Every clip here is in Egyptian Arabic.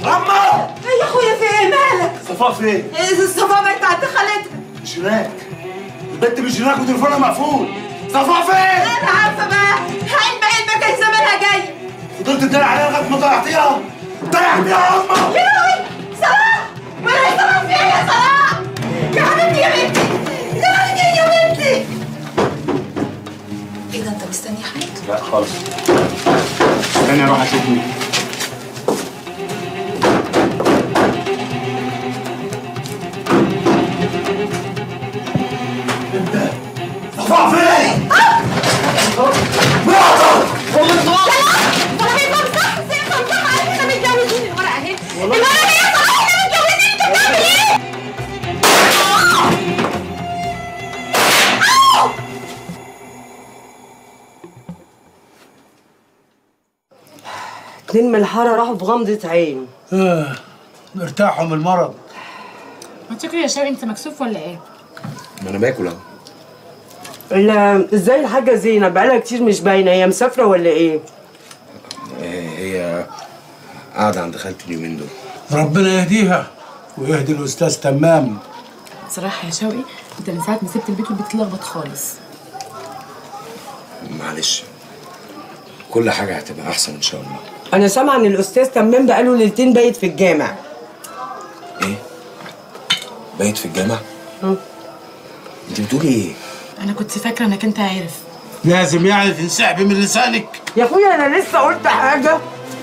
عمو يا اخويا في ايه مالك؟ صفاء فين؟ الصفا بقت عند خالتها مش هناك البنت مش هناك وتليفونها مقفول صفاء فين؟ انا عارفه بقى علم علمك كان زمانها جاي فضلت تداري عليها لغايه ما ضيعتيها ضيعتيها يا عمو يا لهوي صلاح ولا يا صلاح في ايه يا صلاح؟ يا حبيبتي يا بنتي يا حبيبتي يا بنتي ايه ده انت مستني حاجه؟ لا خالص استني اروح اشوف مين انت صفاء فين؟ مراتك والله صلاح يفهم صح بس يفهم صح على احنا متجوزين الورقه اهي الورقه هي صلاح احنا متجوزين انت بتعمل ايه؟ اتنين من الحارة راحوا في غمضة عين اه ارتاحوا من المرض ما تشكري يا شوقي انت مكسوف ولا ايه؟ ما انا باكل اهو ال- ازاي الحاجة زينب بقالها كتير مش باينة هي مسافرة ولا ايه؟ آه، هي قاعده عند خالتي اليومين دول ربنا يهديها ويهدي الاستاذ تمام بصراحه يا شوقي انت من ساعه ما سبت البيت والبيت اتلخبط خالص معلش كل حاجه هتبقى احسن ان شاء الله أنا سامعة إن الأستاذ تمام بقاله ليلتين بايت في الجامع ايه بايت في الجامع انت بتقولي ايه انا كنت فاكره انك انت عارف لازم يعني تنسحبي من لسانك يا أخويا أنا لسه قلت حاجة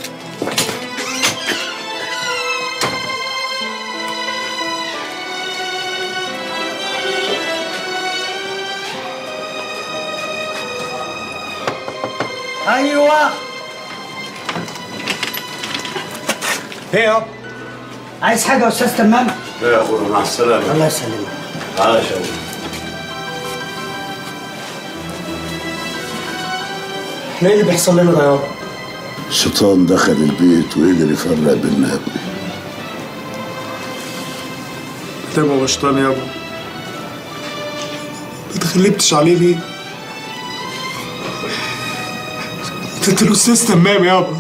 ايوه ايه يا عايز حاجة يا أستاذ تمام؟ لا يا اخويا مع السلامه الله يسلمك تعالى يا شوقي احنا ايه اللي بيحصل لنا ده يابا؟ الشيطان دخل البيت وقدر يفرق بيننا يا ابني تمام يا شيطان يابا ما تغلبتش عليه ليه؟ انت انت الاستاذ تمام يابا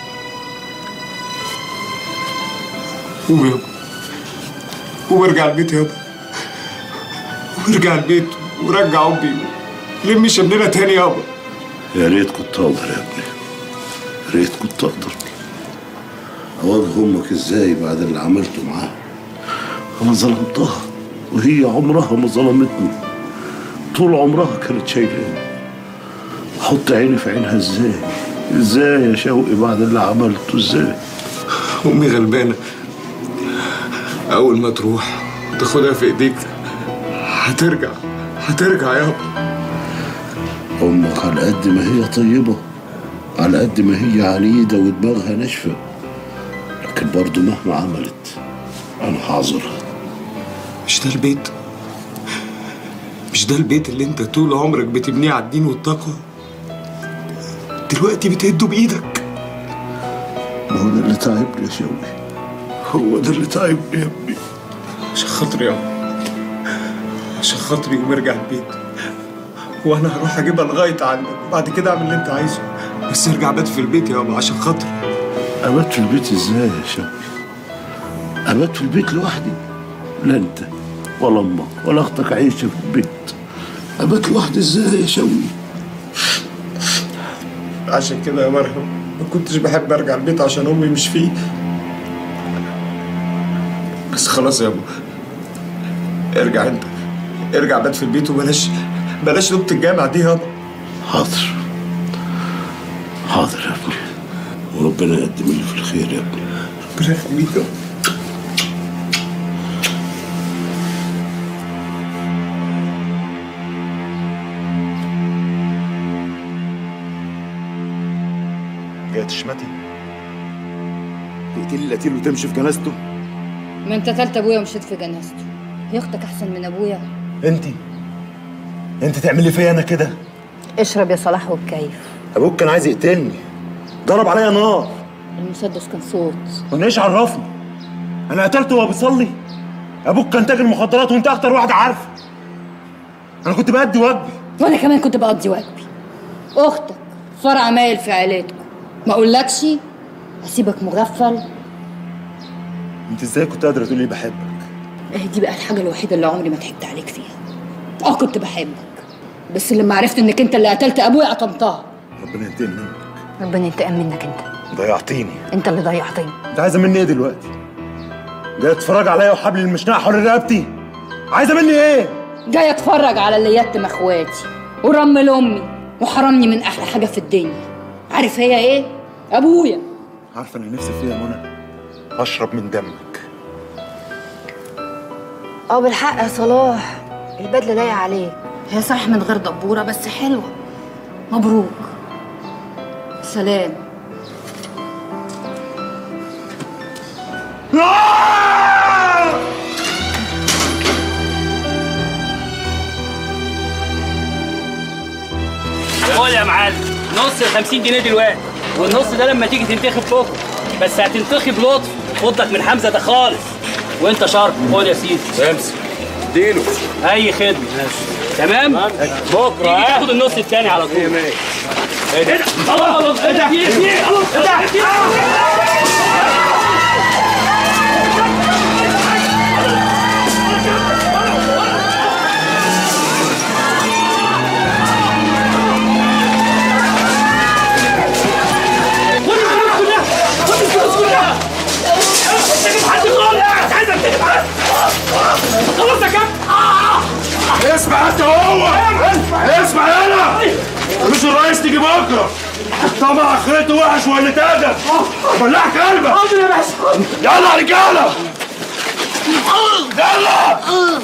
قوم يابا قوم ارجع البيت يابا قوم ارجع البيت ورجع امي لم شملنا تاني يابا يا ريت كنت اقدر يا ابني يا ريت كنت اقدر اواجه امك ازاي بعد اللي عملته معاها انا ظلمتها وهي عمرها ما ظلمتني طول عمرها كانت شايلاني احط عيني في عينها ازاي ازاي يا شوقي بعد اللي عملته ازاي امي غلبانه اول ما تروح تاخدها في ايديك هترجع هترجع يابا امك على قد ما هي طيبه على قد ما هي عنيده ودماغها ناشفه لكن برضه مهما عملت انا هعذرها مش ده البيت مش ده البيت اللي انت طول عمرك بتبنيه على الدين والتقوى دلوقتي بتهده بايدك ما هو ده اللي تعبني يا شوقي هو ده اللي تعبني يا ابني عشان خاطري يابا عشان خاطري قوم ارجع البيت وانا هروح اجيبها لغايه عندك وبعد كده اعمل اللي انت عايزه بس ارجع بات في البيت يابا عشان خاطري أبات في البيت إزاي يا شوقي؟ أبات في البيت لوحدي؟ لا أنت ولا أمك ولا أختك عايشة في البيت أبات لوحدي إزاي يا شوقي؟ عشان كده يا مرهم ما كنتش بحب ارجع البيت عشان امي مش فيه بس خلاص يا ابو ارجع انت ارجع بات في البيت وبلاش بلاش نوبة الجامع دي يابا حاضر حاضر يا ابني وربنا يقدم اللي في الخير يا ابني ربنا يخليك يابا جاي تشمتي تقتلي القتيل وتمشي في جنازته ما انت تالت ابويا ومشيت في جنازته هي اختك احسن من ابويا انت انت تعملي فيا انا كده اشرب يا صلاح وبكيف ابوك كان عايز يقتلني ضرب عليا نار المسدس كان صوت وانا ايش عرفني انا قتلته وهو بيصلي ابوك كان تاجر مخدرات وانت اكتر واحد عارفه انا كنت بأدي واجبي وانا كمان كنت بقضي واجبي اختك فرع مايل في عيلتكم ما اقولكش اسيبك مغفل انت ازاي كنت قادره تقولي بحبك اهي دي بقى الحاجة الوحيدة اللي عمري ما ضحكت عليك فيها اه كنت بحبك بس لما عرفت انك انت اللي قتلت ابويا قطمتها ربنا ينتقم منك ربنا ينتقم منك انت ضيعتيني انت اللي ضيعتني انت عايزه مني ايه دلوقتي جاي تتفرج عليا وحبل المشنقه حول رقبتي عايزه مني ايه جاي اتفرج على اللي يتم اخواتي ورمل امي وحرمني من احلى حاجة في الدنيا عارف هي ايه ابويا عارفه انا نفسي فيها يا منى اشرب من دمك اه بالحق يا صلاح البدله لايقه عليك هي صح من غير دبوره بس حلوه مبروك سلام خد يا معلم نص ال 50 جنيه دلوقتي والنص ده لما تيجي تنتخب بكره بس هتنتخب لطف خدك من حمزه ده خالص وانت شرط خد يا سيدي امسك اديله اي خدمه تمام بكره تيجي تاخد النص التاني على طول ايه ده خلاص خلاص ايه ده ايه ده خلاص ايه ده خد الفلوس كلها خد الفلوس كلها انت حد خالص عايزك تجيب خلاص يا كابتن اسمع انت هو اسمع يلا مش الرئيس تيجي بكره طبعا اخرته وحش ولا تقدر بلعك قلبك حاضر يا باشا يلا يا رجاله يلا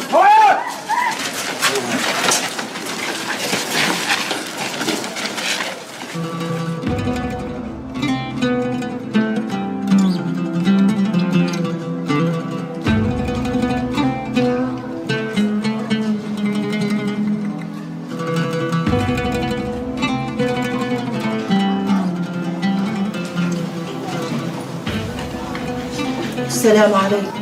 السلام عليكم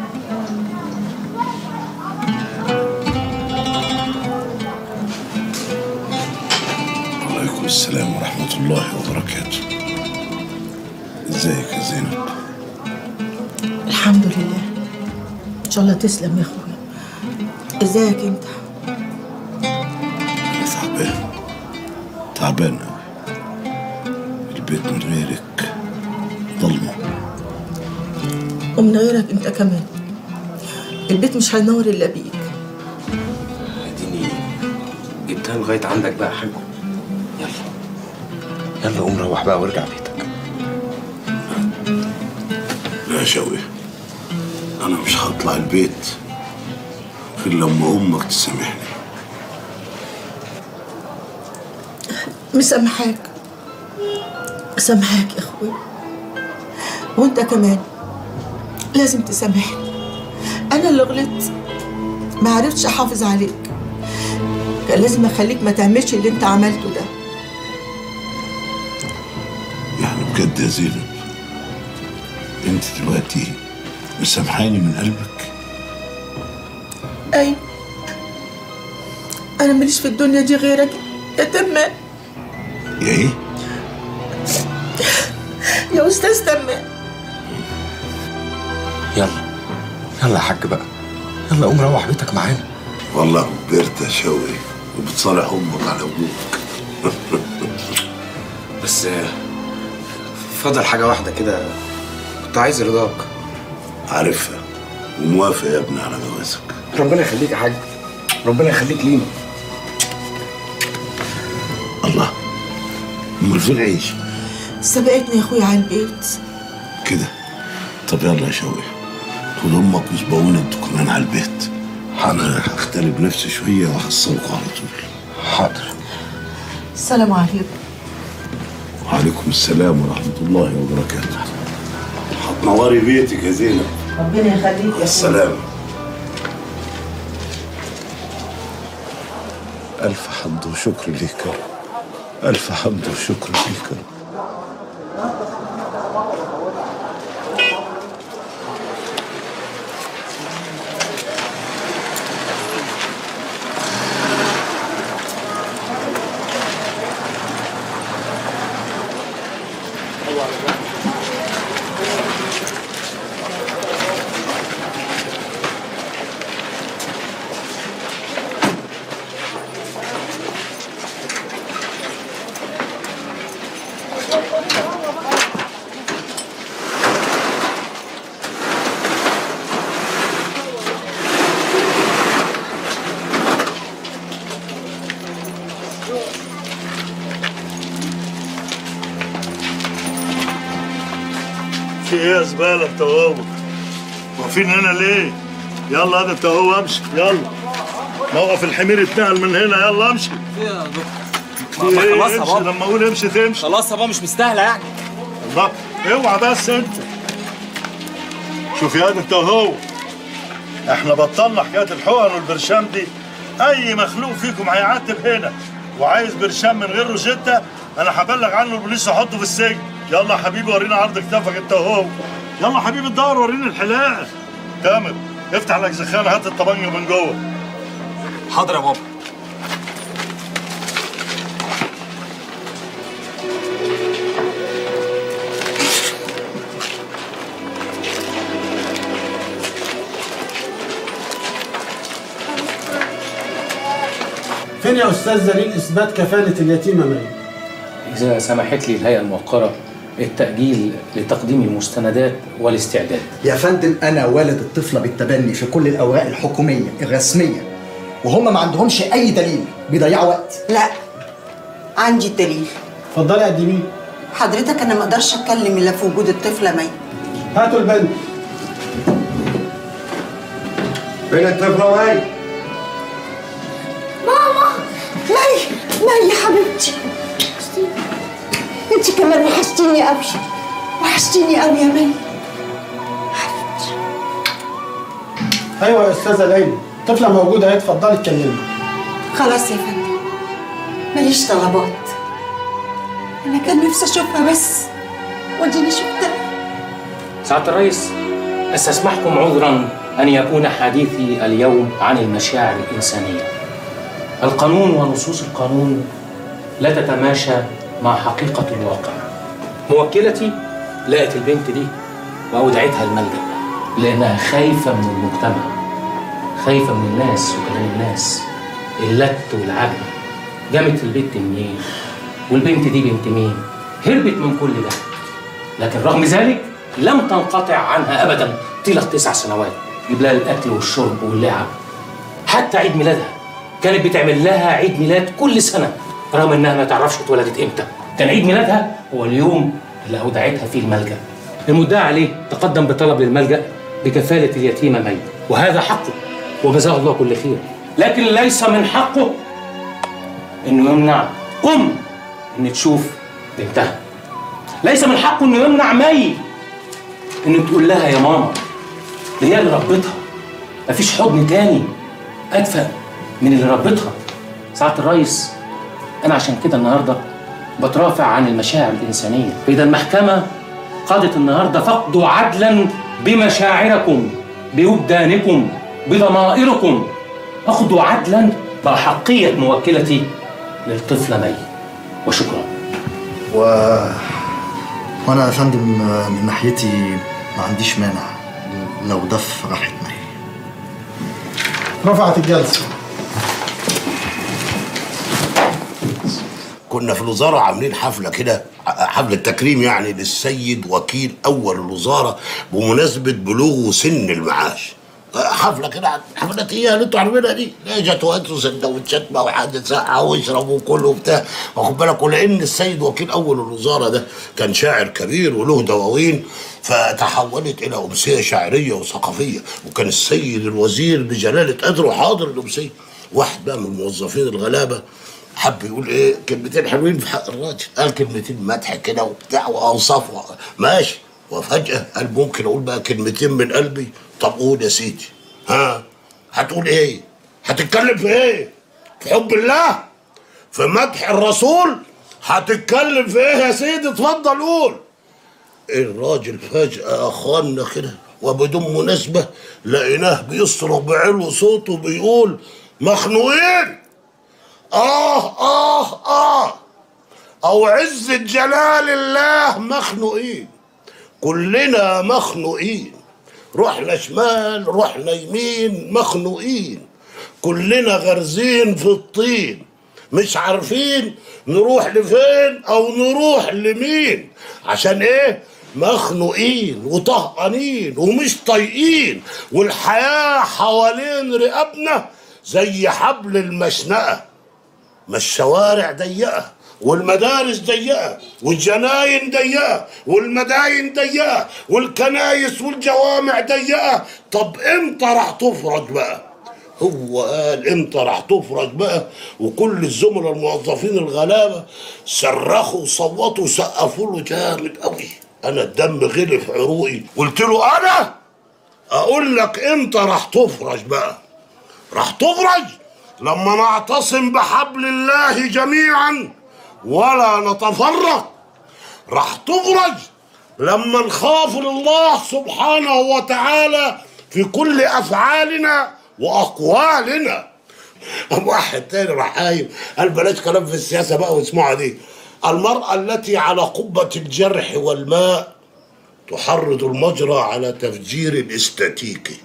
وعليكم السلام ورحمة الله وبركاته ازيك يا زينب الحمد لله ان شاء الله تسلم يا اخويا ازيك انت انا تعبان تعبان قوي البيت من غيرك ضلمة ومن غيرك انت كمان البيت مش هينور الا بيك اديني جبتها لغايه عندك بقى يا حاج يلا يلا قوم روح بقى وارجع بيتك لا يا شوقي انا مش هطلع البيت غير لما امك تسامحني مسامحاك مسامحاك يا اخويا وانت كمان لازم تسامحني انا اللي غلطت ما عرفتش احافظ عليك كان لازم اخليك ما تعملش اللي انت عملته ده يعني بجد يا زينب انت دلوقتي مسامحاني من قلبك ايوه انا ماليش في الدنيا دي غيرك يا تمام يا ايه يا استاذ تمام يلا يلا يا حاج بقى يلا قوم روح بيتك معانا والله كبرت يا شوقي وبتصالح امك على ابوك بس آه، فضل حاجه واحده كده كنت عايز رضاك عارفها وموافق يا ابني على جوازك ربنا يخليك يا حاج ربنا يخليك لينا الله امال فين عيش سبقتني يا اخويا على البيت كده طب يلا يا شوقي خد امك واسبقونا انتوا كمان على البيت انا هختلي بنفسي شويه وهحصلكوا على طول حاضر السلام عليكم وعليكم السلام ورحمه الله وبركاته هتنوري بيتك يا زينب ربنا يخليك يا السلام ألف حمد وشكر ليك يا رب ألف حمد وشكر ليك يا رب في ايه يا زباله انت وهو واقفين هنا ليه يلا هذا انت وهو امشي يلا موقف الحمير اتنقل من هنا يلا امشي في ايه خلاص يا امشي بابا. لما اقول امشي تمشي خلاص يا بابا مش مستاهله يعني الله اوعى بس انت شوف يا انت وهو احنا بطلنا حكايه الحقن والبرشام دي اي مخلوق فيكم هيعتب هنا وعايز برشام من غير روشته انا هبلغ عنه البوليس يحطه في السجن يلا يا حبيبي ورينا عرض كتافك انت وهو يلا يا حبيبي الدور ورينا الحلاقه تامر افتح لك زخانه هات الطبنجه من جوه حاضر يا بابا فين يا استاذ دليل اثبات كفاله اليتيمه مريم إذا سمحت لي الهيئة الموقرة التأجيل لتقديم المستندات والاستعداد يا فندم انا والد الطفله بالتبني في كل الاوراق الحكوميه الرسميه وهم ما عندهمش اي دليل بيضيعوا وقت لا عندي الدليل اتفضلي قدميه حضرتك انا ما اقدرش اتكلم الا في وجود الطفله مي هاتوا البنت فين الطفله مي ماما مي مي يا حبيبتي انت كمان وحشتيني قوي وحشتيني قوي يا مي ايوه يا استاذه ليلى الطفله موجوده اهي اتفضلي اتكلمي خلاص يا فندم ماليش طلبات انا كان نفسي اشوفها بس وديني شفتها سعادة الرئيس أستسمحكم عذرا أن يكون حديثي اليوم عن المشاعر الإنسانية القانون ونصوص القانون لا تتماشى مع حقيقة الواقع موكلتي لقت البنت دي وأودعتها الملجأ لأنها خايفة من المجتمع خايفة من الناس وكلام الناس اللت والعجب جابت البنت منين والبنت دي بنت مين هربت من كل ده لكن رغم ذلك لم تنقطع عنها ابدا طيله تسع سنوات جيب لها الاكل والشرب واللعب حتى عيد ميلادها كانت بتعمل لها عيد ميلاد كل سنه رغم انها ما تعرفش اتولدت امتى كان عيد ميلادها هو اليوم اللي اودعتها فيه الملجا المدعى عليه تقدم بطلب للملجا بكفاله اليتيمه مي وهذا حقه وجزاه الله كل خير لكن ليس من حقه انه يمنع ام ان تشوف بنتها ليس من حقه انه يمنع مي انه تقول لها يا ماما دي هي اللي ربتها مفيش حضن تاني ادفى من اللي ربتها سعاده الريس انا عشان كده النهارده بترافع عن المشاعر الانسانيه فاذا المحكمه قضت النهارده فقدوا عدلا بمشاعركم بوجدانكم بضمائركم اخذوا عدلا باحقيه موكلتي للطفله مي وشكرا و... وانا يا فندم من ناحيتي ما عنديش مانع لو ده في راحه مي رفعت الجلسه كنا في الوزارة عاملين حفلة كده حفلة تكريم يعني للسيد وكيل أول الوزارة بمناسبة بلوغه سن المعاش حفلة كده حفلة هي اللي انتوا عارفينها دي لا جت وقتوا سندوتشات بقى وحد ساعة ويشربوا كله وبتاع واخد بالك ولأن السيد وكيل أول الوزارة ده كان شاعر كبير وله دواوين فتحولت إلى أمسية شعرية وثقافية وكان السيد الوزير بجلالة قدره حاضر الأمسية واحد بقى من الموظفين الغلابة حب يقول ايه كلمتين حلوين في حق الراجل قال كلمتين مدح كده وبتاع واوصاف ماشي وفجأة قال ممكن اقول بقى كلمتين من قلبي طب قول يا سيدي ها هتقول ايه هتتكلم في ايه في حب الله في مدح الرسول هتتكلم في ايه يا سيدي اتفضل قول الراجل فجأة أخوانا كده وبدون مناسبة لقيناه بيصرخ بعلو صوته بيقول مخنوقين آه آه آه أو عزة جلال الله مخنوقين كلنا مخنوقين رحنا شمال رحنا يمين مخنوقين كلنا غرزين في الطين مش عارفين نروح لفين او نروح لمين عشان ايه مخنوقين وطهقانين ومش طايقين والحياة حوالين رقابنا زي حبل المشنقة ما الشوارع ضيقة والمدارس ضيقة والجناين ضيقة والمداين ضيقة والكنايس والجوامع ضيقة طب امتى راح تفرج بقى هو قال امتى راح تفرج بقى وكل الزملاء الموظفين الغلابة صرخوا وصوتوا وسقفوا له جامد قوي انا الدم غلي في عروقي قلت له انا اقول لك امتى راح تفرج بقى راح تفرج لما نعتصم بحبل الله جميعا ولا نتفرق راح تفرج لما نخاف الله سبحانه وتعالى في كل افعالنا واقوالنا واحد تاني راح قايم قال بلاش كلام في السياسه بقى واسمعها دي المراه التي على قبه الجرح والماء تحرض المجرى على تفجير الاستاتيكي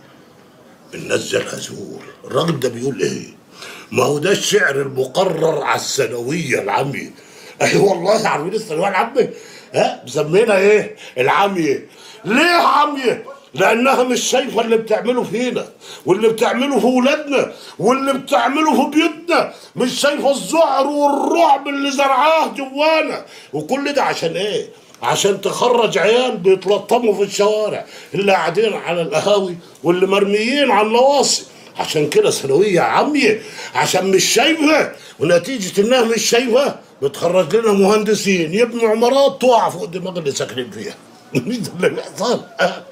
بننزل هزول الراجل ده بيقول ايه ما هو ده الشعر المقرر على الثانويه العاميه اي والله عارفين الثانويه العاميه ها مسمينها ايه العاميه ليه عاميه لانها مش شايفه اللي بتعمله فينا واللي بتعمله في ولادنا واللي بتعمله في بيوتنا مش شايفه الذعر والرعب اللي زرعاه جوانا وكل ده عشان ايه عشان تخرج عيال بيتلطموا في الشوارع اللي قاعدين على القهاوي واللي مرميين على النواصي عشان كده ثانوية عامية عشان مش شايفة ونتيجة انها مش شايفة بتخرج لنا مهندسين يبنوا عمارات تقع فوق دماغ اللي ساكنين فيها مش ده اللي بيحصل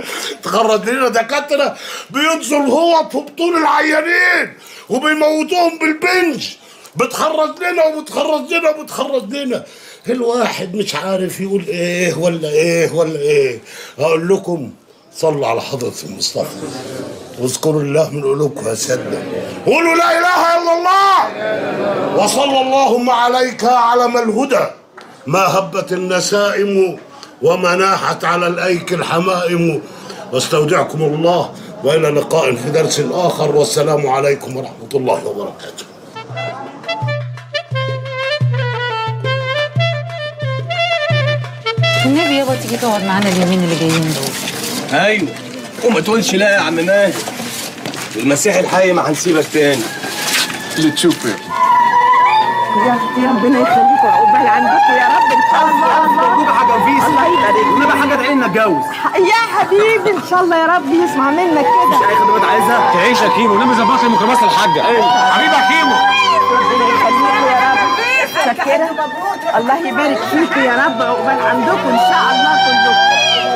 تخرج لنا دكاترة بينزل هو في بطون العيانين وبيموتوهم بالبنج بتخرج لنا وبتخرج لنا وبتخرج لنا الواحد مش عارف يقول ايه ولا ايه ولا ايه اقول لكم صلوا على حضرة المصطفى واذكروا الله من قلوبكم يا سيدنا قولوا لا اله الا الله وصلى اللهم عليك علم الهدى ما هبت النسائم وما ناحت على الايك الحمائم واستودعكم الله والى لقاء في درس اخر والسلام عليكم ورحمه الله وبركاته النبي يابا تيجي تقعد معانا اليومين اللي جايين دول ايوه وما تقولش لا يا عم ماهر المسيح الحي ما هنسيبك تاني اللي تشوفه يا اختي ربنا يخليكم عقبال عندكم يا رب ان شاء الله مبروك حاجه نفيسه الله يبارك ونبقى حاجه تعين نتجوز يا حبيبي ان شاء الله يا رب يسمع منك كده مش اي خدمات عايزها تعيش يا كيمو نبي ظبط لي ميكروباص الحاجه حبيبي يا كيمو ربنا يخليكم يا رب شكرا الله يبارك فيكم يا رب عقبال عندكم ان شاء الله كلكم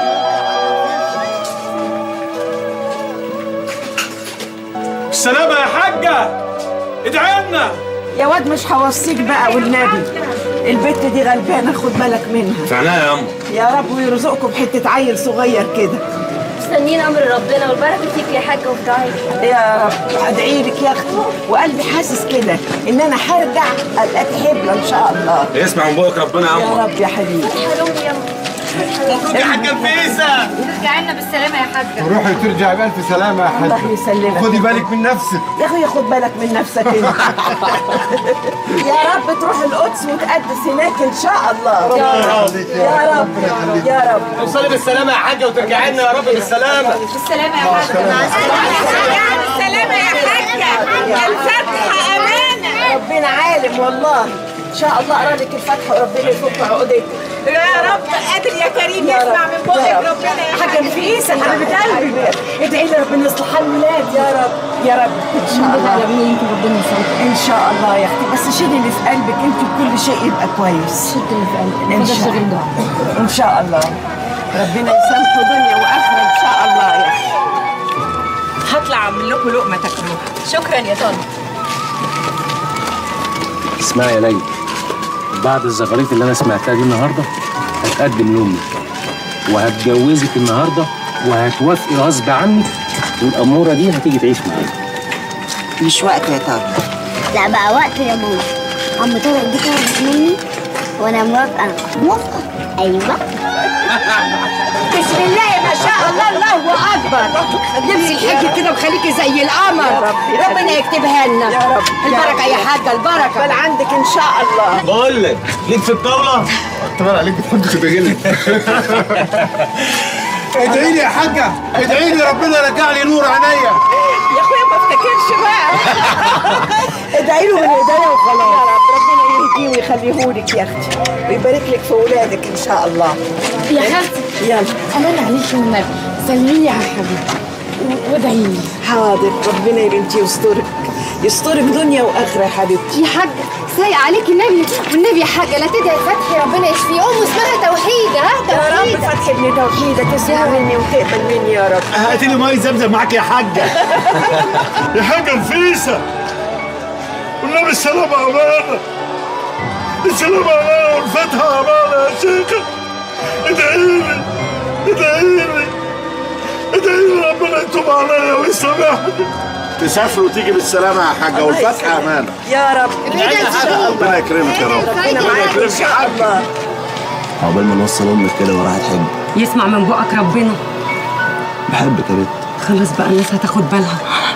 السلامه يا حاجه ادعي لنا يا واد مش هوصيك بقى والنبي البت دي غلبانه خد بالك منها فعناها يا أم يا رب ويرزقكم بحته عيل صغير كده مستنيين امر ربنا والبركه فيك يا حاجه وفي دعائك يا رب ادعي لك يا اختي وقلبي حاسس كده ان انا هرجع ابقى حبلة ان شاء الله اسمع من بوك ربنا يا يا عم رب يا حبيبي حلوم يا مبروك يا حاجه نفيسه ترجع لنا بالسلامه يا حاجه روحي ترجع بألف سلامة يا حاج الله يسلمك خدي بالك من نفسك يا اخويا خد بالك من نفسك انت يا رب تروح القدس وتقدس هناك ان شاء الله يا رب. يا رب يا رب توصلي بالسلامه يا حاجه وترجعي لنا يا رب بالسلامه بالسلامه يا حاجه مع السلامه بالسلامه يا حاجه الفتحه امانه ربنا عالم والله ان شاء الله ارادك الفتح وربنا يفك عقدتك يا رب قادر يا كريم يا يسمع رب، من بقك يا رب. ربنا يا حاجه نفيسه حبيبه قلبي ادعي لي ربنا يصلح حال الولاد يا رب يا رب ان شاء الله يمكن ربنا يسامحك ان شاء الله يا اختي بس شيلي اللي في قلبك انت وكل شيء يبقى كويس شد اللي في قلبك ان ما شاء غير دعاء الله ان شاء الله ربنا يسامحه دنيا واخره ان شاء الله يا اختي هطلع اعمل لكم لقمه تاكلوها شكرا يا طارق اسمعي يا ليلى بعد الزغاريت اللي انا سمعتها دي النهارده هتقدم لامي وهتجوزك النهارده وهتوافقي غصب عنك والاموره دي هتيجي تعيش معايا مش وقت يا طارق لا بقى وقت يا ماما عم طارق دي طلبت مني وانا موافقه موافقه ايوه بسم الله ما شاء الله الله اكبر لبسي الحج كده وخليكي زي القمر يا رب، يا ربنا حبيبي. يكتبها لنا يا رب، يا البركه يا حاجه البركه بل عندك ان شاء الله بقول لك ليك في الطاوله طبعا عليك بتحب تبغلي ادعي لي يا حاجة ادعي لي ربنا يرجع لي نور عينيا يا اخويا ما افتكرش بقى ادعي له من ايديا وخلاص يا رب ربنا يهديه ويخليهولك يا اختي ويبارك لك في اولادك ان شاء الله يا خالتي يلا امان عليكي والنبي سلمي لي على حبيبي وادعي لي حاضر ربنا يا بنتي يسترك يسترك دنيا واخره يا حبيبتي يا حاج سايق عليك النبي والنبي يا حاجه لا تدعي فتحي ربنا يشفيه امه اسمها توحيد ها يا رب توحيد فتحي ابن توحيدك تسمع مني وتقبل مني يا رب هاتي لي ميه زمزم معاك يا حاجه يا حاجه نفيسه والنبي السلامه امانه السلامه امانه والفتحه امانه يا شيخه ادعي لي ادعي لي ادعي لي ربنا يتوب عليا ويسامحني تسافر وتيجي بالسلامة يا حاجة والفتحة أمانة يا رب ربنا يكرمك يا رب ربنا معاك ان شاء الله عقبال ما نوصل امك كده وراح تحب يسمع من بقك ربنا بحبك يا بنت خلاص بقى الناس هتاخد بالها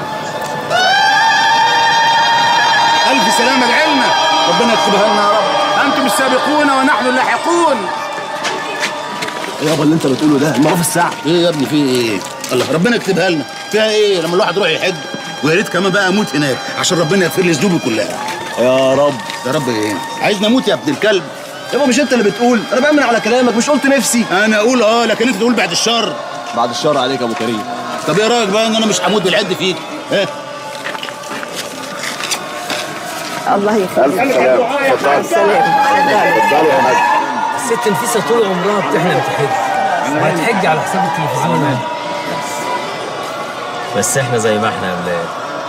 ألف سلامة لعلمك ربنا يكتبها لنا يا رب أنتم السابقون ونحن اللاحقون يابا اللي انت بتقوله ده المعروف الساعة إيه يا ابني في إيه؟ الله ربنا يكتبها لنا فيها إيه لما الواحد يروح يحج ويا ريت كمان بقى أموت هناك عشان ربنا يغفر لي ذنوبي كلها يا رب يا رب إيه؟ عايزني أموت يا ابن الكلب يابا مش انت اللي بتقول انا بامن على كلامك مش قلت نفسي أنا أقول أه لكن أنت تقول بعد الشر بعد الشر عليك يا ابو كريم طب إيه رأيك بقى إن أنا مش هموت بالعد فيك؟ إيه؟ الله يخليك ألف سلامة مع السلامه اتفضلي يا حاج الست نفيسة طول عمرها بتحلم تحج وهتحج على حساب التلفزيون يعني بس احنا زي ما احنا يا ولاد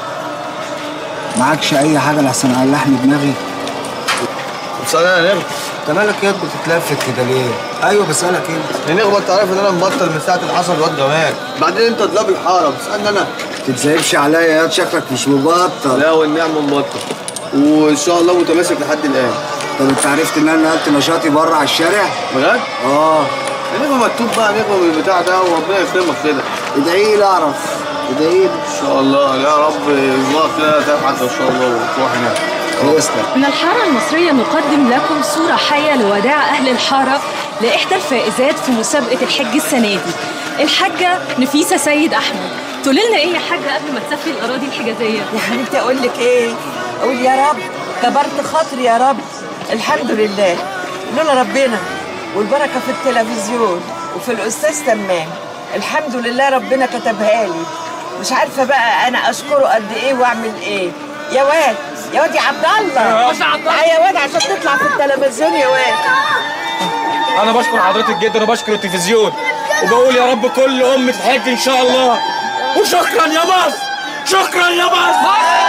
معكش اي حاجه لحسن علحني دماغي بصراحة يا نغم انت مالك يا بتتلفت كده ليه؟ ايوه بسألك انت يا نغم انت عارف ان انا مبطل من ساعة اللي حصل الواد جمال بعدين انت دلاب الحارة بتسألني انا تتزايبش عليا يا شكلك مش مبطل لا والنعمة مبطل وان شاء الله متماسك لحد الان طب انت عرفت ان انا نقلت نشاطي بره على الشارع؟ بجد؟ اه يا نغم مكتوب بقى نغم من البتاع ده وربنا يكرمك كده ادعي لي اعرف ادعي لي ان شاء الله يا رب يرزقك كده تبحث ان شاء الله وتروح هناك من الحارة المصرية نقدم لكم صورة حية لوداع أهل الحارة لإحدى الفائزات في مسابقة الحج السنة دي الحاجة نفيسة سيد أحمد تقولي لنا إيه يا حاجة قبل ما تسافري الأراضي الحجازية يا حبيبتي اقول لك ايه اقول يا رب كبرت خاطري يا رب الحمد لله لولا ربنا والبركه في التلفزيون وفي الاستاذ تمام الحمد لله ربنا كتبها لي مش عارفه بقى انا اشكره قد ايه واعمل ايه يا واد يا واد يا عبد الله باشا عبد الله. تعالى يا واد عشان تطلع في التلفزيون يا واد انا بشكر حضرتك جدا وبشكر التلفزيون وبقول يا رب كل ام تحج ان شاء الله وشكرا يا مصر شكرا يا مصر